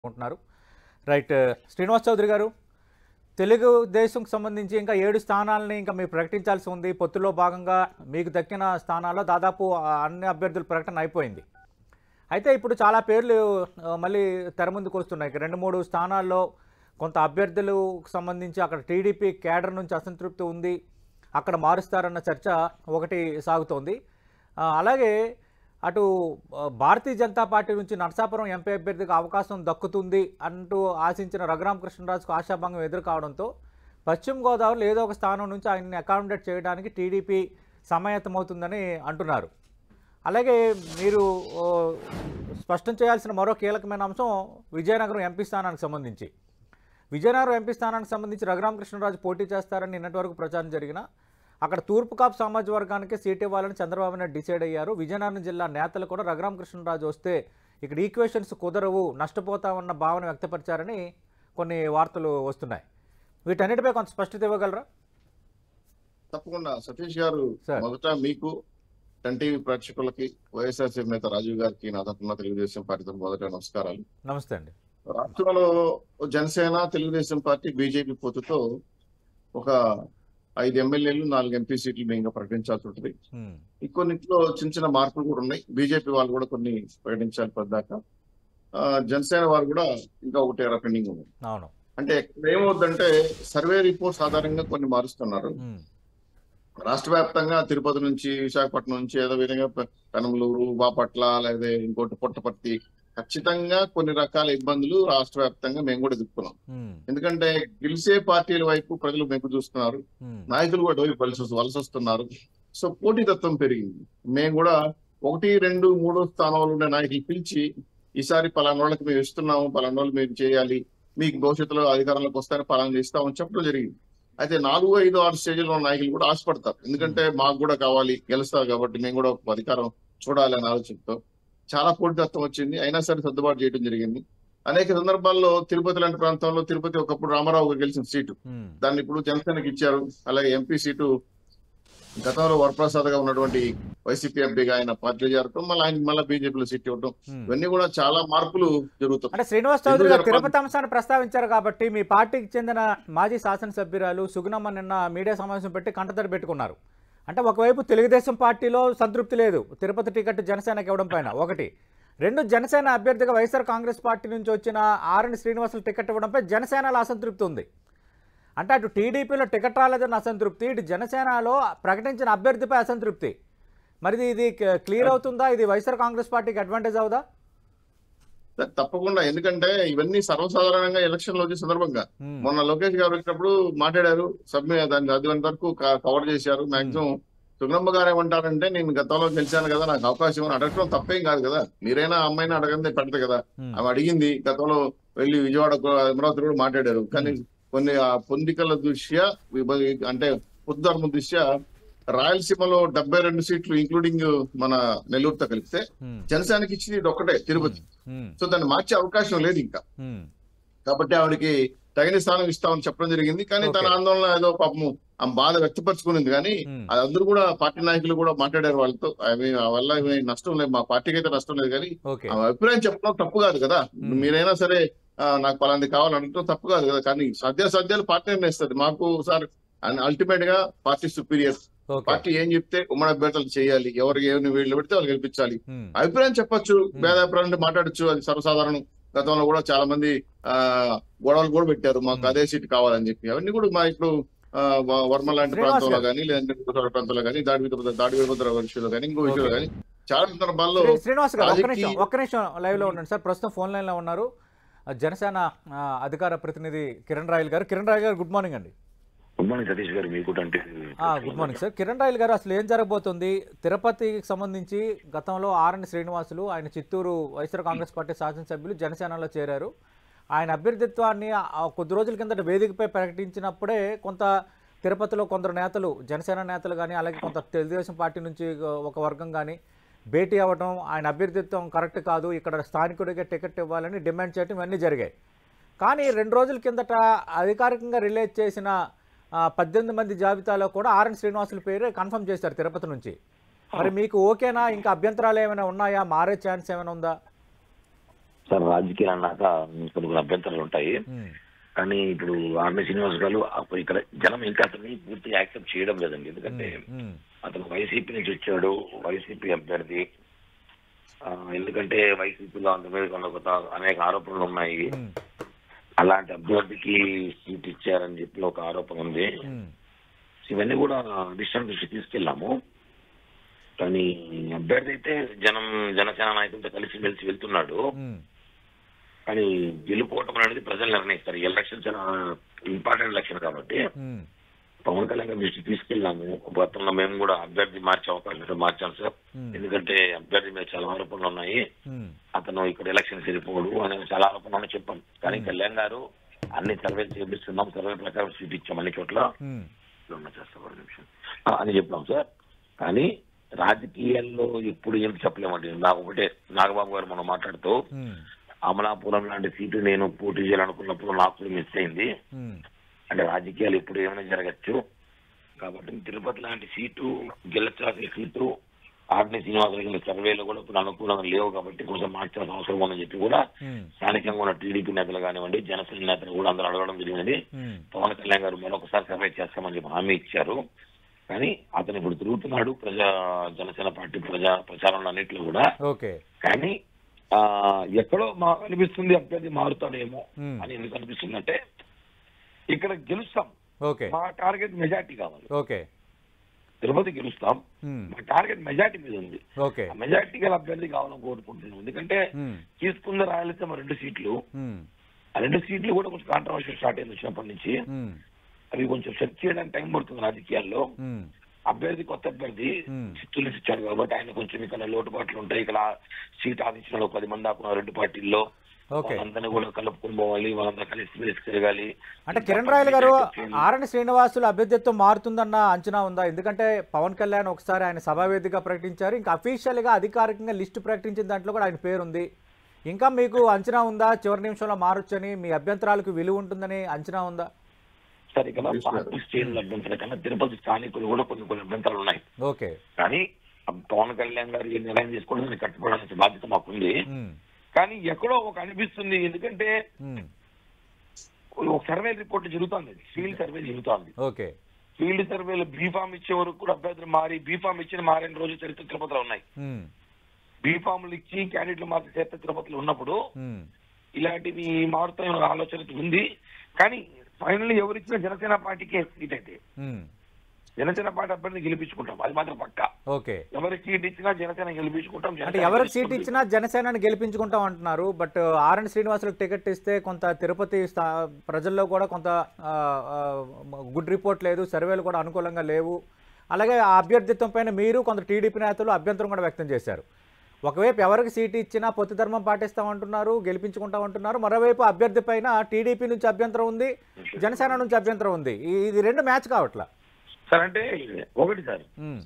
ఉంటున్నారు రైట్ శ్రీనివాస్ చౌదరి గారు తెలుగుదేశంకి సంబంధించి ఇంకా ఏడు స్థానాలని ఇంకా మీరు ప్రకటించాల్సి ఉంది పొత్తులో భాగంగా మీకు దక్కిన స్థానాల్లో దాదాపు ఆ, అన్ని అభ్యర్థుల ప్రకటన అయిపోయింది అయితే ఇప్పుడు చాలా పేర్లు ఆ, మళ్ళీ తెర ముందుకు వస్తున్నాయి ఇక రెండు మూడు స్థానాల్లో కొంత అభ్యర్థులకు సంబంధించి అక్కడ టీడీపీ కేడర్ నుంచి అసంతృప్తి ఉంది అక్కడ మారుస్తారన్న చర్చ ఒకటి సాగుతోంది ఆ, అలాగే అటు ఆ, భారతీయ జనతా పార్టీ నుంచి నరసాపురం ఎంపీ అభ్యర్థికి అవకాశం దక్కుతుంది అంటూ ఆశించిన రఘురామకృష్ణరాజుకు ఆశాభంగం ఎదురు కావడంతో పశ్చిమ గోదావరిలో ఏదో ఒక స్థానం నుంచి ఆయన్ని అకామిడేట్ చేయడానికి టీడీపీ సమాయత్తమవుతుందని అంటున్నారు అలాగే మీరు ఓ, స్పష్టం చేయాల్సిన మరో కీలకమైన అంశం విజయనగరం ఎంపీ స్థానానికి సంబంధించి విజయనగరం ఎంపీ స్థానానికి సంబంధించి రఘురామకృష్ణరాజు పోటీ చేస్తారని నిన్నటి వరకు ప్రచారం జరిగిన అక్కడ తూర్పు కాపు సామాజ వర్గానికి సీట్ ఇవ్వాలని చంద్రబాబు నాయుడు డిసైడ్ అయ్యారు విజయనగరం జిల్లా నేతలు కూడా రఘురామకృష్ణరాజు వస్తే ఇక్కడ ఈక్వేషన్స్ కుదరవు నష్టపోతామన్న భావన వ్యక్తపరిచారని కొన్ని వార్తలు వస్తున్నాయి వీటన్నిటిపై కొంత స్పష్టత ఇవ్వగలరా తప్పకుండా సతీష్ గారు సార్. మొదట మీకు టెన్ టీవీ ప్రేక్షకులకి వైఎస్ఆర్సీ నేత రాజీవ్ గారికి నా తరఫున తెలుగుదేశం పార్టీ తరఫున మొదట నమస్కారాలు నమస్తే అండి రాష్ట్రంలో జనసేన తెలుగుదేశం పార్టీ బీజేపీ పొత్తుతో ఒక ఐదు ఎమ్మెల్యేలు నాలుగు ఎంపీ సీట్లు మేము ఇంకా ప్రకటించాల్సి ఉంటుంది హ్మ్. ఇంకొన్నిట్లో చిన్న చిన్న మార్పులు కూడా ఉన్నాయి బీజేపీ వాళ్ళు కూడా కొన్ని ప్రకటించాలి పద్దాక ఆ, జనసేన వారు కూడా ఇంకా ఒకటి పెండింగ్ ఉంది అవును అంటే ఇక్కడ ఏమవుద్దంటే సర్వే రిపోర్ట్స్ ఆధారంగా కొన్ని మారుస్తున్నారు హ్మ్. రాష్ట్ర వ్యాప్తంగా తిరుపతి నుంచి విశాఖపట్నం నుంచి ఏదో విధంగా పె- పెనమలూరు బాపట్ల లేదా ఇంకోటి పుట్టపర్తి ఖచ్చితంగా కొన్ని రకాల ఇబ్బందులు రాష్ట్ర వ్యాప్తంగా మేము కూడా ఎదుర్కొన్నాం హ్మ్. ఎందుకంటే గెలిచే పార్టీల వైపు ప్రజలు మెగ్గు చూస్తున్నారు హ్మ్. నాయకులు కూడా వైపు వలస వలస వస్తున్నారు సో పోటీతత్వం పెరిగింది మేము కూడా ఒకటి రెండు మూడో స్థానంలో ఉండే నాయకులు పిలిచి ఈసారి పలానా వాళ్ళకి మేము ఇస్తున్నాము పలానా వాళ్ళు మేము చేయాలి మీకు భవిష్యత్తులో అధికారంలోకి వస్తారని పలానా ఇస్తామని చెప్పడం జరిగింది అయితే నాలుగు ఐదు ఆరు స్టేజ్లో ఉన్న నాయకులు కూడా ఆశపడతారు ఎందుకంటే మాకు కూడా కావాలి గెలుస్తారు కాబట్టి మేము కూడా ఒక అధికారం చూడాలి అనే ఆలోచనతో చాలా పోటీతత్వం వచ్చింది అయినా సరే సర్దుబాటు చేయడం జరిగింది అనేక సందర్భాల్లో తిరుపతి లాంటి ప్రాంతంలో తిరుపతి ఒకప్పుడు రామారావు గారు గెలిచిన సీటు హ్మ్. దాన్ని ఇప్పుడు జనసేనకి ఇచ్చారు అలాగే ఎంపీ సీటు గతంలో వరప్రసాద్ గా ఉన్నటువంటి వైసీపీ ఎంపీగా ఆయన పార్టీలో చేరటం మళ్ళీ ఆయన మళ్ళీ బీజేపీలో సీట్ ఇవ్వడం హ్మ్. ఇవన్నీ కూడా చాలా మార్పులు జరుగుతాయి అంటే శ్రీనివాస్ చౌదరి గారు ఎందుకు తిరుపతి అంశాన్ని ప్రస్తావించారు కాబట్టి మీ పార్టీకి చెందిన మాజీ శాసనసభ్యురాలు సుగుణమ్మ నిన్న మీడియా సమావేశం పెట్టి కంటతడి పెట్టుకున్నారు అంటే ఒకవైపు తెలుగుదేశం పార్టీలో సంతృప్తి లేదు తిరుపతి టికెట్ జనసేనకి ఇవ్వడం పైన ఒకటి రెండు జనసేన అభ్యర్థిగా వైఎస్ఆర్ కాంగ్రెస్ పార్టీ నుంచి వచ్చిన ఆర్ఎన్ శ్రీనివాసులు టికెట్ ఇవ్వడంపై జనసేనలో అసంతృప్తి ఉంది అంటే అటు టీడీపీలో టికెట్ రాలేదన్న అసంతృప్తి ఇటు జనసేనలో ప్రకటించిన అభ్యర్థిపై అసంతృప్తి మరి ఇది క్లియర్ అవుతుందా ఇది వైఎస్ఆర్ కాంగ్రెస్ పార్టీకి అడ్వాంటేజ్ అవుదా తప్పకుండా ఎందుకంటే ఇవన్నీ సర్వసాధారణంగా ఎలక్షన్ లో వచ్చే సందర్భంగా హ్మ్. మొన్న లోకేష్ గారు వచ్చినప్పుడు మాట్లాడారు సబ్మి దాన్ని అది వరకు కవర్ చేశారు మాక్సిమం సుగ్నమ్మ గారు ఏమంటారంటే నేను గతంలో గెలిచాను కదా నాకు అవకాశం అని అడగడం తప్పేం కాదు కదా మీరైనా ఆ అమ్మాయిని అడగందే పెడతా కదా హ్మ్. ఆమె అడిగింది గతంలో వెళ్ళి విజయవాడ అమరావతి కూడా మాట్లాడారు కానీ కొన్ని ఆ పొందికల దృష్ట్యా విభ- అంటే పొద్దుధర్మ దృష్ట్యా రాయలసీమలో డెబ్బై రెండు సీట్లు ఇంక్లూడింగ్ మన నెల్లూరుతో కలిపితే హ్మ్. జనసేనకి ఇచ్చింది ఇది ఒక్కటే తిరుపతి హ్మ్. సో దాన్ని మార్చే అవకాశం లేదు ఇంకా హ్మ్. కాబట్టి ఆవిడకి తగిన స్థానం ఇస్తామని చెప్పడం జరిగింది కానీ తన Okay. ఆందోళన ఏదో పాపము ఆ బాధ వ్యక్తపరచుకునింది కానీ హ్మ్. అది అందరూ కూడా పార్టీ నాయకులు కూడా మాట్లాడారు వాళ్ళతో అవి ఆ వల్ల ఏమీ నష్టం లేదు మా పార్టీకి అయితే నష్టం లేదు కానీ ఓకే ఆ అభిప్రాయం చెప్పడం తప్పు కాదు కదా Hmm. మీరైనా సరే ఆ, నాకు పలాంటి కావాలంటే తప్పు కాదు కదా కానీ సాధ్యాసాధ్యాలు పార్టీ నిర్ణయిస్తుంది మాకు సార్ అల్టిమేట్ గా పార్టీ సుపీరియర్ ఓకే పార్టీ ఏం చెప్తే ఉమ్మడి అభ్యర్థులు చేయాలి ఎవరు ఏమి వీళ్ళు పెడితే వాళ్ళు గెలిపించాలి హ్మ్. అభిప్రాయం చెప్పొచ్చు భేదాభిప్రాయం అంటే మాట్లాడచ్చు అది సర్వసాధారణం గతంలో కూడా చాలా మంది ఆ గొడవలు కూడా పెట్టారు మాకు Hmm. అదే సీట్ కావాలని చెప్పి అవన్నీ కూడా మా ఇప్పుడు ఆ, వ- వర్మ లాంటి శ్రీనివాస్ ప్రాంతంలో గారు. కానీ లేదంటే గుజరాత్ ప్రాంతంలో కానీ దాడి వీరభద్ర దాడి వీరభద్ర విషయంలో కానీ ఇంకో విషయంలో Okay. కానీ చాలా సందర్భాల్లో శ్రీ- శ్రీనివాస్ గారు ఒక్క రాజకీయ- నిమిషం ఒక్క నిమిషం లైవ్ లో ఉండండి సార్ ప్రస్తుతం ఫోన్ లైన్ లో ఉన్నారు ఆ, జనసేన ఆ, అధికార ప్రతినిధి కిరణ్ రాయల్ గారు కిరణ్ రాయల్ గారు గుడ్ మార్నింగ్ అండి గుడ్ మార్నింగ్ సతీష్ గారు మీకు అంటే good morning sir Kiran Royal garu అసలు ఏం జరగబోతుంది తిరుపతికి సంబంధించి గతంలో ఆర్ఎన్ శ్రీనివాసులు ఆయన చిత్తూరు వైఎస్ఆర్ కాంగ్రెస్ పార్టీ శాసనసభ్యులు జనసేనలో చేరారు ఆయన అభ్యర్థిత్వాన్ని ఆ కొద్ది రోజుల కిందట వేదికపై ప్రకటించినప్పుడే కొంత తిరుపతిలో కొందరు నేతలు జనసేన నేతలు కానీ అలాగే కొంత తెలుగుదేశం పార్టీ నుంచి ఒక వర్గం కానీ భేటీ అవ్వడం ఆయన అభ్యర్థిత్వం కరెక్ట్ కాదు ఇక్కడ స్థానికుడిగా టికెట్ ఇవ్వాలని డిమాండ్ చేయడం ఇవన్నీ జరిగాయి కానీ రెండు రోజుల కిందట అధికారికంగా రిలీజ్ చేసిన ఆ, పద్దెనిమిది మంది జాబితాలో కూడా ఆర్ఎన్ శ్రీనివాసుల పేరు కన్ఫర్మ్ చేశారు తిరుపతి నుంచి మరి మీకు ఓకేనా ఇంకా అభ్యంతరాలు ఏమైనా ఉన్నాయా మారే ఛాన్స్ ఏమైనా ఉందా సార్ రాజకీయాలు అన్నాక కొన్ని కొన్ని అభ్యంతరాలు ఉంటాయి ఉమ్, కానీ ఇప్పుడు ఆర్మీ శ్రీనివాస్ గారు అప్పుడు ఇక్కడ జనం ఇంకా అతన్ని పూర్తిగా యాక్సెప్ట్ చేయడం లేదండి ఎందుకంటే ఉమ్, అతను వైసీపీ నుంచి వచ్చాడు వైసీపీ అభ్యర్థి ఆ, ఎందుకంటే వైసీపీలో అంత మీద కొన్ని కొత్త అనేక ఆరోపణలు ఉన్నాయి ఉమ్, అలాంటి అభ్యర్థికి సీట్ ఇచ్చారని చెప్పి ఒక ఆరోపణ ఉంది ఉమ్, ఇవన్నీ కూడా అధిష్టానం దృష్టికి తీసుకెళ్ళాము కానీ అభ్యర్థి అయితే జనం జనసేన నాయకులతో కలిసి మెలిసి వెళ్తున్నాడు ఉమ్, కానీ గెలుపోవటం అనేది ప్రజలు నిర్ణయిస్తారు ఈ ఎలక్షన్ చాలా ఇంపార్టెంట్ ఎలక్షన్ కాబట్టి ఉమ్, పవన్ కళ్యాణ్ గారి దృష్టికి తీసుకెళ్ళాము గతంలో మేము కూడా అభ్యర్థి మార్చే అవకాశం ఉంటే మార్చాం సార్ ఉమ్, ఎందుకంటే అభ్యర్థి మీద చాలా ఆరోపణలు ఉన్నాయి ఉమ్, అతను ఇక్కడ ఎలక్షన్ సరిపోడు అని చాలా ఆరోపణలు చెప్పాం కానీ కళ్యాణ్ గారు అన్ని సర్వేలు చేపిస్తున్నాం సర్వే ప్రకారం సీట్ ఇచ్చాం అన్ని చోట్ల ఉమ్, ఉన్న చేస్తాం ఒక నిమిషం ఆ, అని చెప్పాం సార్ కానీ రాజకీయాల్లో ఎప్పుడు ఏం చెప్పలేమండి నాకు ఒకటే నాగబాబు గారు మనం మాట్లాడుతూ ఉమ్, అమలాపురం లాంటి సీటు నేను పోటీ చేయాలనుకున్నప్పుడు నాకు కూడా మిస్ అయింది ఉమ్, అంటే రాజకీయాలు ఎప్పుడు ఏమైనా జరగచ్చు కాబట్టి తిరుపతి లాంటి సీటు గెలచాల్సిన సీటు ఆర్ని శ్రీనివాసరావు గారి సర్వేలో కూడా ఇప్పుడు అనుకూలంగా లేవు కాబట్టి కొంచెం మార్చాల్సిన అవసరం ఉందని చెప్పి కూడా ఉమ్, స్థానికంగా ఉన్న టీడీపీ నేతలు కానివ్వండి జనసేన నేతలు కూడా అందరూ అడగడం జరిగింది ఉమ్, పవన్ కళ్యాణ్ గారు మరొకసారి సర్వే చేస్తామని చెప్పి హామీ ఇచ్చారు కానీ అతను ఇప్పుడు తిరుగుతున్నాడు ప్రజా జనసేన పార్టీ ప్రజా ప్రచారంలో అన్నింటిలో కూడా ఓకే కానీ ఆ ఎక్కడో మాకు అనిపిస్తుంది అభ్యర్థి మారుతాడేమో ఉమ్, అని ఎందుకు అనిపిస్తుంది అంటే ఇక్కడ గెలుస్తాం ఓకే మా టార్గెట్ మెజార్టీ కావాలి ఓకే తిరుపతి గెలుస్తాం ఉమ్, మా టార్గెట్ మెజార్టీ మీద ఉంది ఓకే ఆ మెజార్టీ గల అభ్యర్థి కావాలని కోరుకుంటున్నాం ఎందుకంటే ఉమ్, తీసుకున్న రాయలసీమ రెండు సీట్లు ఉమ్, ఆ రెండు సీట్లు కూడా కొంచెం కాంట్రవర్షియల్ స్టార్ట్ అయింది వచ్చినప్పటి నుంచి ఉమ్, అవి కొంచెం సెట్ చేయడానికి టైం పడుతుంది రాజకీయాల్లో ఉమ్, అభ్యర్థి కొత్త అభ్యర్థి Hmm. చిత్తూరు నుంచి ఇచ్చాడు కాబట్టి ఆయన కొంచెం ఇక్కడ లోటుపాట్లు ఉంటాయి ఇక్కడ సీట్ ఆదించిన వాళ్ళు పది మంది దాకా రెండు పార్టీల్లో ఓకే వాళ్ళందరినీ కూడా కలుపుకొని పోవాలి వాళ్ళంతా కలిసి మెలిసి తిరగాలి అంటే కిరణ్ రాయలు గారు ఆరణి శ్రీనివాసులు అభ్యర్థిత్వం మారుతుందన్న అంచనా ఉందా ఎందుకంటే పవన్ కళ్యాణ్ ఒకసారి ఆయన సభావేదికగా ప్రకటించారు ఇంకా అఫీషియల్గా అధికారికంగా లిస్టు ప్రకటించిన దాంట్లో కూడా ఆయన పేరు ఉంది ఇంకా మీకు అంచనా ఉందా చివరి నిమిషంలో మారొచ్చని మీ అభ్యంతరాలకు విలువ ఉంటుందని అంచనా ఉందా సరే ఇక్కడ Yes, sir. పార్టీ శ్రేణుల అభ్యంతరం కన్నా తిరుపతి స్థానికులు కూడా కొన్ని కొన్ని అభ్యంతరాలు ఉన్నాయి ఓకే కానీ ఆ పవన్ కళ్యాణ్ గారు ఏ నిర్ణయం తీసుకోవడం దాన్ని కట్టుకోవడానికి బాధ్యత మాకుంది ఉమ్, కానీ ఎక్కడో ఒక అనిపిస్తుంది ఎందుకంటే ఉమ్, ఒక సర్వే రిపోర్ట్ జరుగుతుంది ఫీల్డ్ సర్వే జరుగుతోంది ఓకే ఫీల్డ్ సర్వేలో బీఫామ్ ఇచ్చే వరకు కూడా అభ్యర్థులు మారి బీఫామ్ ఇచ్చిన మారిన రోజు చరిత్ర తిరుపతిలో ఉన్నాయి ఉమ్, బీఫామ్లు ఇచ్చి క్యాండిడేట్లు మార్చి చరిత్ర తిరుపతిలో ఉన్నప్పుడు ఉమ్, ఇలాంటివి మారుతాయన్న ఆలోచన ఉంది కానీ ఫైనల్ ఎవరిచ్చినా జనసేన పార్టీకే సీట్ అయితే ఉమ్, జనసేన పార్టీ అభ్యర్థిని గెలిపించుకుంటాం అది మాత్రం పక్కా ఓకే ఎవరికి సీట్ ఇచ్చినా జనసేన గెలిపించుకుంటాం అంటే జనసేన ఎవరికి సీట్ గెలుస్తుంది. ఇచ్చినా జనసేనని గెలిపించుకుంటాం అంటున్నారు బట్ ఆర్ఎన్ శ్రీనివాసులకు టికెట్ ఇస్తే కొంత తిరుపతి స్థా ప్రజల్లో కూడా కొంత ఆ, ఆ, గుడ్ రిపోర్ట్ లేదు సర్వేలు కూడా అనుకూలంగా లేవు అలాగే ఆ అభ్యర్థిత్వం పైన మీరు కొంత టీడీపీ నేతలు అభ్యంతరం కూడా వ్యక్తం చేశారు ఒకవైపు ఎవరికి సీట్ ఇచ్చినా పొత్తు ధర్మం పాటిస్తామంటున్నారు గెలిపించుకుంటామంటున్నారు మరోవైపు అభ్యర్థి పైన టీడీపీ నుంచి అభ్యంతరం ఉంది జనసేన నుంచి అభ్యంతరం ఉంది ఈ- ఇది రెండు మ్యాచ్ కావట్లా సార్ అంటే ఒకటి సార్ ఉమ్,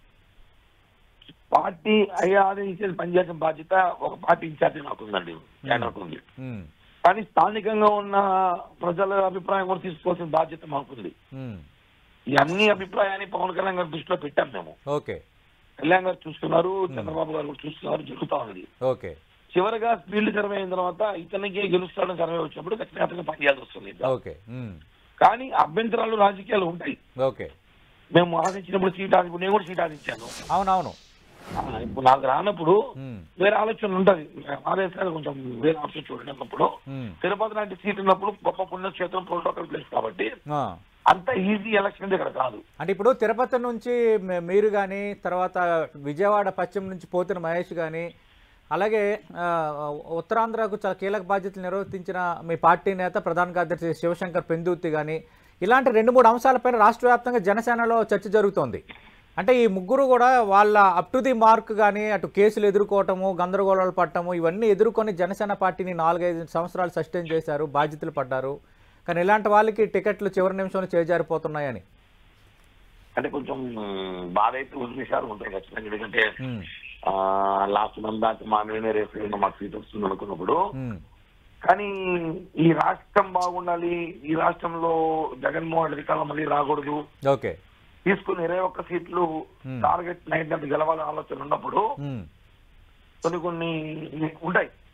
పార్టీ అయ్యా ఆదేశించేది పనిచేసిన బాధ్యత ఒక పార్టీ ఇన్ఛార్జి నాకు ఉందండి కేంద్రకు ఉంది ఉమ్, కానీ స్థానికంగా ఉన్న ప్రజల అభిప్రాయం కూడా తీసుకోవాల్సిన బాధ్యత మాకుంది ఉమ్, ఈ అన్ని అభిప్రాయాన్ని పవన్ కళ్యాణ్ గారి దృష్టిలో పెట్టాం మేము ఓకే కళ్యాణ్ గారు చూస్తున్నారు చంద్రబాబు గారు కూడా చూస్తున్నారు జరుగుతా ఉంది ఓకే చివరిగా ఫీల్డ్ సర్వే అయిన తర్వాత ఇతనికి గెలుస్తాడని సర్వే వచ్చినప్పుడు ఖచ్చితంగా అతనికి పనిచేయాల్సి వస్తుంది ఓకే ఉమ్, కానీ అభ్యంతరాలు రాజకీయాలు ఉంటాయి ఓకే మేము ఆశించినప్పుడు సీట్ ఆశించి నేను కూడా సీట్ ఆశించాను అవునవును ఆ, ఇప్పుడు నాకు రానప్పుడు ఉమ్, వేరే ఆలోచన ఉంటది ఆదేశాలు కొంచెం వేరే ఆప్షన్ చూడండి అన్నప్పుడు ఉమ్, తిరుపతి లాంటి సీట్ ఉన్నప్పుడు గొప్ప పుణ్యక్షేత్రం ప్రోటోకాల్ ప్లేస్ కాబట్టి ఆ. అంత ఈజీ ఎలక్షన్ ఇక్కడ కాదు అంటే ఇప్పుడు తిరుపతి నుంచి మీ- మీరు కానీ తర్వాత విజయవాడ పశ్చిమ నుంచి పోతిన మహేష్ కానీ అలాగే ఆ, ఉత్తరాంధ్రకు చాలా కీలక బాధ్యతలు నిర్వర్తించిన మీ పార్టీ నేత ప్రధాన కార్యదర్శి శివశంకర్ పెందుర్తి కానీ ఇలాంటి రెండు మూడు అంశాలపైన రాష్ట్ర వ్యాప్తంగా జనసేనలో చర్చ జరుగుతోంది అంటే ఈ ముగ్గురు కూడా వాళ్ళ అప్ టు ది మార్క్ కానీ అటు కేసులు ఎదుర్కోవటము గందరగోళాలు పట్టము ఇవన్నీ ఎదుర్కొని జనసేన పార్టీని నాలుగైదు సంవత్సరాలు సస్టైన్ చేశారు బాధ్యతలు పడ్డారు కానీ ఇలాంటి వాళ్ళకి టికెట్లు చివరి నిమిషంలో చేజారిపోతున్నాయని అంటే కొంచెం బాధ అయితే ఉంది సార్ ఉంటాయి ఖచ్చితంగా ఎందుకంటే ఉమ్, లాస్ట్ మంత్ దాకా మా మీదనే రేపు మాకు సీట్ వస్తుంది అనుకున్నప్పుడు ఉమ్, కానీ ఈ రాష్ట్రం బాగుండాలి ఈ రాష్ట్రంలో జగన్మోహన్ రెడ్డి కాలం మళ్ళీ రాకూడదు ఓకే తీసుకుని ఇరవై ఒక్క సీట్లు టార్గెట్ నైట్ గెలవాలని ఆలోచన ఉన్నప్పుడు ఉమ్, కొన్ని కొన్ని ఉంటాయి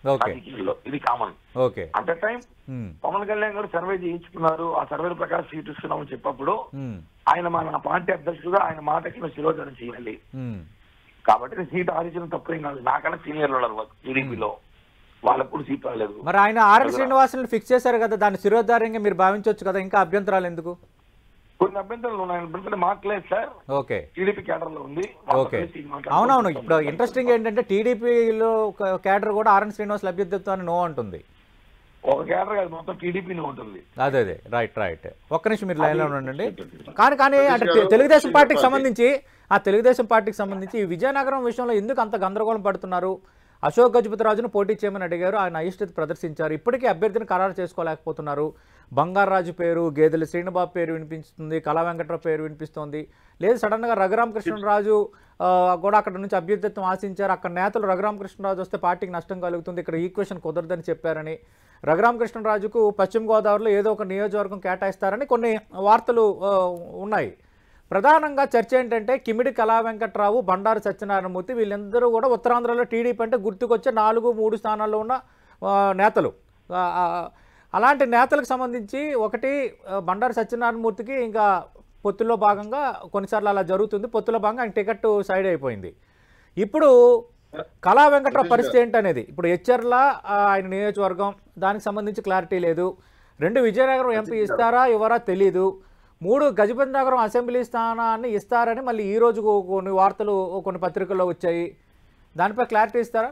ఓకే రాజకీయాల్లో ఇది common okay at the time um, Pawan Kalyan garu survey చేయించుకున్నారు ఆ సర్వేల ప్రకారం సీట్ ఇస్తున్నామని చెప్పినప్పుడు ఉమ్, ఆయన మన పార్టీ అధ్యక్షుడుగా ఆయన మాటకి మేము శిరోధనం చేయాలి ఉమ్, కాబట్టి నేను సీట్ ఆలోచన తప్పేం కాదు నాకన్నా సీనియర్లు ఉన్నారు టీడీపీలో వాళ్ళకు కూడా సీట్ రాలేదు మరి ఆయన ఆర్ఎన్ శ్రీనివాసులు ఫిక్స్ చేశారు కదా దాన్ని శిరోధార్యంగా మీరు భావించవచ్చు కదా ఇంకా అభ్యంతరాలు ఎందుకు కొన్ని అభ్యంతరాలు ఉన్నాయి అభ్యంతరం మాట్లేదు సార్ ఓకే టీడీపీ కేడర్ లో ఉంది ఓకే అవునవును ఇప్పుడు ఇంట్రెస్టింగ్ ఏంటంటే టీడీపీలో క్యాడర్ కూడా ఆర్ఎన్ శ్రీనివాస్ లభ్యతత్వాన్ని నో అంటుంది ఒక కేడర్ కాదు మొత్తం టీడీపీనే ఉంటుంది అదే అదే రైట్ రైట్ ఒక్క నిమిషం మీరు లైన్లో ఉండండి కానీ కానీ అంటే తె- తెలుగుదేశం పార్టీకి సంబంధించి ఆ తెలుగుదేశం పార్టీకి సంబంధించి ఈ విజయనగరం విషయంలో ఎందుకు అంత గందరగోళం పడుతున్నారు అశోక్ గజపతిరాజును పోటీ చేయమని అడిగారు ఆయన అయిష్టత ప్రదర్శించారు ఇప్పటికీ అభ్యర్థిని ఖరారు చేసుకోలేకపోతున్నారు బంగారాజు పేరు గేదెల శ్రీనుబాబు పేరు వినిపిస్తుంది కళా వెంకట్రావు పేరు వినిపిస్తుంది లేదు సడన్గా రఘురామకృష్ణరాజు ఆ, కూడా అక్కడ నుంచి అభ్యర్థిత్వం ఆశించారు అక్కడ నేతలు రఘురామకృష్ణరాజు వస్తే పార్టీకి నష్టం కలుగుతుంది ఇక్కడ ఈక్వేషన్ కుదరదని చెప్పారని రఘురామకృష్ణరాజుకు పశ్చిమ గోదావరిలో ఏదో ఒక నియోజకవర్గం కేటాయిస్తారని కొన్ని వార్తలు ఆ, ఉన్నాయి ప్రధానంగా చర్చ ఏంటంటే కిమిడి కళా వెంకట్రావు బండారు సత్యనారాయణమూర్తి వీళ్ళందరూ కూడా ఉత్తరాంధ్రలో టీడీపీ అంటే గుర్తుకొచ్చే నాలుగు మూడు స్థానాల్లో ఉన్న ఆ, నేతలు ఆ, ఆ, అలాంటి నేతలకు సంబంధించి ఒకటి ఆ, బండారు సత్యనారాయణమూర్తికి ఇంకా పొత్తులో భాగంగా కొన్నిసార్లు అలా జరుగుతుంది పొత్తులో భాగంగా ఆయన టికెట్ సైడ్ అయిపోయింది ఇప్పుడు కళా వెంకట్రావు పరిస్థితి ఏంటనేది ఇప్పుడు హెచ్చర్ల ఆ, ఆయన నియోజకవర్గం దానికి సంబంధించి క్లారిటీ లేదు రెండు విజయనగరం ఎంపీ ఇస్తారా ఇవ్వరా తెలీదు మూడు గజపతి నగరం అసెంబ్లీ స్థానాన్ని ఇస్తారని మళ్ళీ ఈ రోజు కొన్ని వార్తలు కొన్ని పత్రికల్లో వచ్చాయి దానిపై క్లారిటీ ఇస్తారా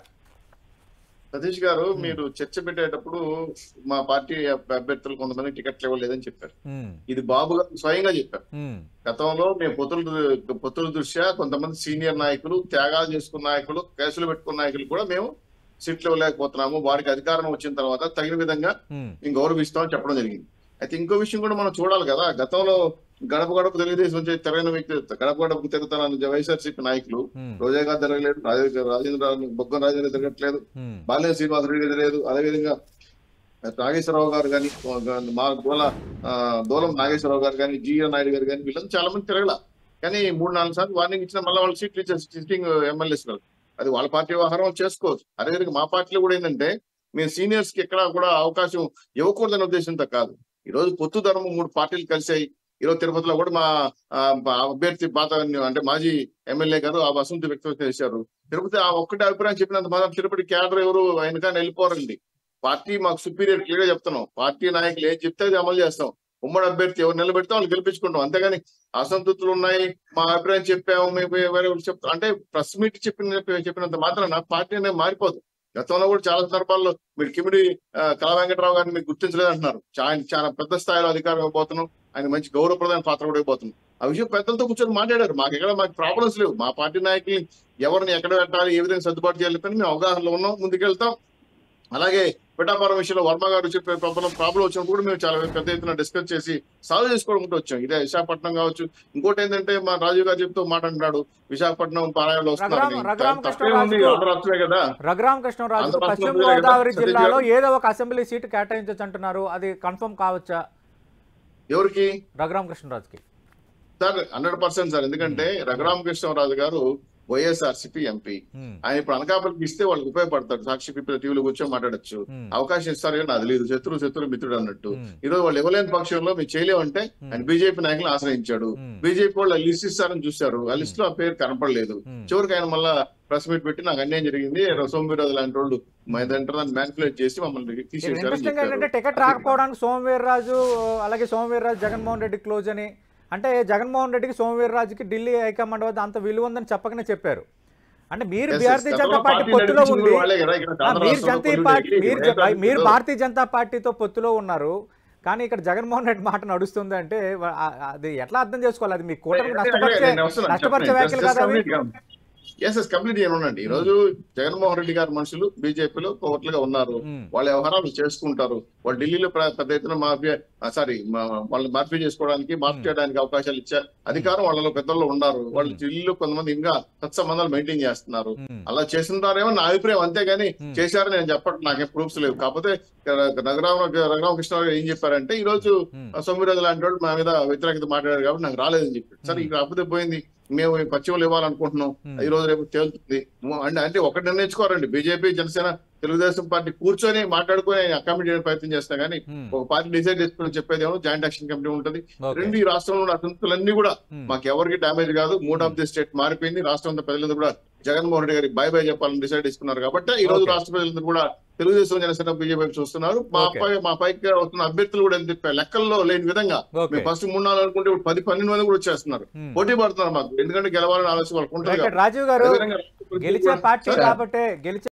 సతీష్ గారు మీరు చర్చ పెట్టేటప్పుడు మా పార్టీ అభ్- అభ్యర్థులు కొంతమంది టికెట్లు ఇవ్వలేదని చెప్పారు ఉమ్, ఇది బాబు గారు స్వయంగా చెప్పారు ఉమ్, గతంలో మేము పొత్తుల దృ- పొత్తుల దృష్ట్యా కొంతమంది సీనియర్ నాయకులు త్యాగాలు చేసుకున్న నాయకులు కేసులు పెట్టుకున్న నాయకులు కూడా మేము సీట్లు ఇవ్వలేకపోతున్నాము వారికి అధికారం వచ్చిన తర్వాత తగిన విధంగా ఉమ్, మేము గౌరవిస్తామని చెప్పడం జరిగింది అయితే ఇంకో విషయం కూడా మనం చూడాలి కదా గతంలో గడప గడప తెలుగుదేశం నుంచి తిరగని వ్యక్తి గడప గడపకు తిరుగుతానన్న వైఎస్ఆర్సీపీ నాయకులు ఉమ్, రోజా గారు తిరగలేదు రాజేంద్ర రాజేంద్ర బొగ్గన రాజేంద్ర తిరగట్లేదు ఉమ్, బాలినేని శ్రీనివాసరెడ్డి గారు లేదు అదేవిధంగా నాగేశ్వరరావు గారు కానీ మా దోల ఆ, దూలం నాగేశ్వరరావు గారు కానీ జిఎన్ నాయుడు గారు కానీ వీళ్ళంతా చాలా మంది తిరగల కానీ మూడు నాలుగు సార్లు వార్నింగ్ ఇచ్చిన మళ్ళీ వాళ్ళు సీట్లు ఇచ్చారు సిట్టింగ్ ఎమ్మెల్యేస్ గారు అది వాళ్ళ పార్టీ వ్యవహారం వాళ్ళు చేసుకోవచ్చు అదేవిధంగా మా పార్టీలో కూడా ఏంటంటే మేము సీనియర్స్ కి ఎక్కడ కూడా అవకాశం ఇవ్వకూడదనే ఉద్దేశంతో కాదు ఈ రోజు పొత్తు ధర్మం మూడు పార్టీలు కలిసాయి ఈ రోజు తిరుపతిలో కూడా మా ఆ, అభ్యర్థి పాత అంటే మాజీ ఎమ్మెల్యే గారు ఆ వసంతి వ్యక్తం చేశారు తిరుపతి ఆ ఒక్కటి అభిప్రాయం చెప్పినంత మాత్రం తిరుపతి క్యాడర్ ఎవరు ఆయన కానీ వెళ్ళిపోరండి పార్టీ మాకు సుపీరియర్ క్లియర్ గా చెప్తున్నాం పార్టీ నాయకులు ఏం చెప్తే అది అమలు చేస్తాం ఉమ్మడి అభ్యర్థి ఎవరు నిలబెడితే వాళ్ళు గెలిపించుకుంటాం అంతేగాని అసంతృప్తులు ఉన్నాయి మా అభిప్రాయం చెప్పాము మేము వేరే వాళ్ళు చెప్తాం అంటే ప్రెస్ మీట్ చెప్పిన చెప్పినంత మాత్రం పార్టీ అనేది మారిపోదు గతంలో కూడా చాలా సందర్భాల్లో మీరు కిమిడి ఆ, కళా వెంకటరావు గారిని మీకు గుర్తించలేదు అంటున్నారు చా- ఆయన చాలా పెద్ద స్థాయిలో అధికారం ఇవ్వబోతున్నాం ఆయన మంచి గౌరవప్రదాన పాత్ర కూడా ఇవ్వబోతున్నాం ఆ విషయం పెద్దలతో కూర్చొని మాట్లాడారు మాకు ఎక్కడ మాకు ప్రాబ్లమ్స్ లేవు మా పార్టీ నాయకులు ఎవరిని ఎక్కడ పెట్టాలి ఏ విధంగా సర్దుబాటు చేయాలి అని మేము అవగాహనలో ఉన్నాం ముందుకెళ్తాం అలాగే పిఠాపురం విషయంలో వర్మ గారు చెప్పే ప్రాబ్లం ప్రాబ్లం వచ్చినప్పుడు కూడా మేము చాలా పెద్ద ఎత్తున డిస్కస్ చేసి సాల్వ్ చేసుకోవడం కూడా వచ్చాం ఇదే విశాఖపట్నం కావచ్చు ఇంకోటి ఏంటంటే మా రాజీవ్ గారు చెప్తూ మాట అంటున్నాడు విశాఖపట్నం పారాయణలో వస్తున్నారని రఘురామ తప్పే ఉంది కృష్ణరాజుకు- ఆంధ్ర రాష్ట్రమే కదా రఘురామకృష్ణరాజు ఆంధ్ర పశ్చిమ రాష్ట్రంలో గోదావరి కదా, జిల్లాలో సతీష్ ఏదో ఒక అసెంబ్లీ సీటు కేటాయించవచ్చు అంటున్నారు అది కన్ఫర్మ్ కావచ్చా ఎవరికి రఘురామకృష్ణరాజుకి సార్ హండ్రెడ్ పర్సెంట్ సార్ ఎందుకంటే రఘురామకృష్ణరాజు గారు వైఎస్ఆర్సీపీ ఎంపీ ఉమ్, ఆయన ఇప్పుడు అనకాపల్లికి ఇస్తే వాళ్ళకి ఉపయోగపడతాడు సాక్షి పీపుల్ టీవీలో కూర్చొని మాట్లాడొచ్చు ఉమ్, అవకాశం ఇస్తారు కానీ అది లేదు శత్రువు శత్రువు మిత్రుడు అన్నట్టు ఉమ్, ఈ రోజు వాళ్ళు ఇవ్వలేని పక్షంలో మీరు చేయలేమంటే ఆయన బీజేపీ నాయకులను ఆశ్రయించాడు ఉమ్, బీజేపీ వాళ్ళు ఆ లిస్ట్ ఇస్తారని చూశారు ఆ లిస్ట్ లో ఆ పేరు కనపడలేదు ఉమ్. చివరికి ఆయన మళ్ళా ప్రెస్ మీట్ పెట్టి నాకు అన్యాయం జరిగింది సోమవీరాజు లాంటి వాళ్ళు మా ఇదంటారు దాన్ని మ్యానిపులేట్ చేసి మమ్మల్ని ఇక్కడ తీసేశారని ఇంట్రెస్టింగ్ ఏంటంటే చెప్పారు టికెట్ రాకపోవడానికి సోమవీర్రాజు అలాగే సోమవీర్రాజు జగన్మోహన్ రెడ్డి క్లోజ్ అని అంటే జగన్మోహన్ రెడ్డికి సోమవీర్రాజుకి ఢిల్లీ హైకమాండ్ వద్ద అంత విలువ ఉందని చెప్పకనే చెప్పారు అంటే మీరు Yes, yes. భారతీయ జనతా గతంలో పార్టీ పార్టీ పొత్తులో నడిపించింది ఉండి వాళ్ళే కదా, ఇక్కడ ఆ, ఆంధ్ర మీరు రాష్ట్రంలో జనతా కొల్లు పార్టీ డైలీ, మీరు రేపు జ- మీరు ఇప్పుడు భారతీయ జనతా పార్టీతో పొత్తులో ఉన్నారు కానీ ఇక్కడ జగన్మోహన్ రెడ్డి మాట నడుస్తుంది అంటే వా- ఆ- అది ఎట్లా అర్థం చేసుకోవాలి అది మీ కూటమి నష్టపరిచే నష్టపరిచే వ్యాఖ్యలు కదా అవి? ఎస్ ఎస్ కంప్లీట్ చేయనుండండి ఈ రోజు జగన్మోహన్ రెడ్డి గారి మనుషులు బీజేపీలో కోట్లుగా ఉన్నారు ఉమ్, వాళ్ళ వ్యవహారాలు చేసుకుంటారు వాళ్ళు ఢిల్లీలో ప్ర- పెద్ద ఎత్తున మాఫీ సారీ వాళ్ళని మార్పీ చేసుకోవడానికి మార్పు చేయడానికి అవకాశాలు ఇచ్చారు అధికారం వాళ్ళలో పెద్దల్లో ఉన్నారు వాళ్ళు Hmm. ఢిల్లీలో కొంతమంది ఇంకా సత్సంబంధాలు మెయింటైన్ చేస్తున్నారు ఉమ్, అలా చేస్తుంటారేమో నా అభిప్రాయం అంతేగాని Hmm. చేశారని నేను చెప్పడం నాకేం ప్రూఫ్స్ లేవు కాకపోతే రఘురామ రఘురామకృష్ణ గారు ఏం చెప్పారంటే ఈ రోజు ఉమ్, సొమ్మిరాజు లాంటి వాడు మా మీద వ్యతిరేకత మాట్లాడారు కాబట్టి నాకు రాలేదని చెప్పాడు సరే ఇక్కడ అప్పుడే పోయింది మేము ఈ పశ్చిమలు ఇవ్వాలనుకుంటున్నాం Hmm. ఈ రోజు రేపు తేలుతుంది ము- అంటే అంటే ఒకటి నిర్ణయించుకోరండి బీజేపీ జనసేన తెలుగుదేశం పార్టీ కూర్చొని మాట్లాడుకొని అకామిడేట్ చేయడానికి ప్రయత్నం చేస్తా కానీ ఉమ్, ఒక పార్టీ డిసైడ్ చేసుకుని చెప్పేది ఏమో జాయింట్ యాక్షన్ కమిటీ ఉంటుంది ఓకే రెండు ఈ రాష్ట్రంలో ఉన్న అసంతులన్నీ కూడా ఉమ్, మాకు ఎవరికి డ్యామేజ్ కాదు మూడ్ ఆఫ్ ది స్టేట్ మారిపోయింది రాష్ట్రం అంతా ప్రజలందరూ కూడా జగన్మోహన్ రెడ్డి గారికి బై బై చెప్పాలని డిసైడ్ చేసుకున్నారు కాబట్టి ఈ రోజు Okay. రాష్ట్ర ప్రజలందరూ కూడా తెలుగుదేశం జనసేన బీజేపీ వైపు చూస్తున్నారు మా Okay. పై మా పైకి వస్తున్న అభ్యర్థులు కూడా ఎంత చెప్పారు లెక్కల్లో లేని విధంగా ఓకే మేము ఫస్ట్ మూడు నాలుగు అనుకుంటే ఇప్పుడు పది పన్నెండు మంది కూడా వచ్చేస్తున్నారు ఉమ్. పోటీ పడుతున్నారు మాకు ఎందుకంటే గెలవాలని ఆలోచన వాళ్ళకు ఉంటుంది రైట్ కాబట్టి. రాజీవ్ గారు అదేవిధంగా రాష్ట్ర ప్రజలు గెలిచే కూడా- పార్టీ సార్, కాబట్టి గెలిచే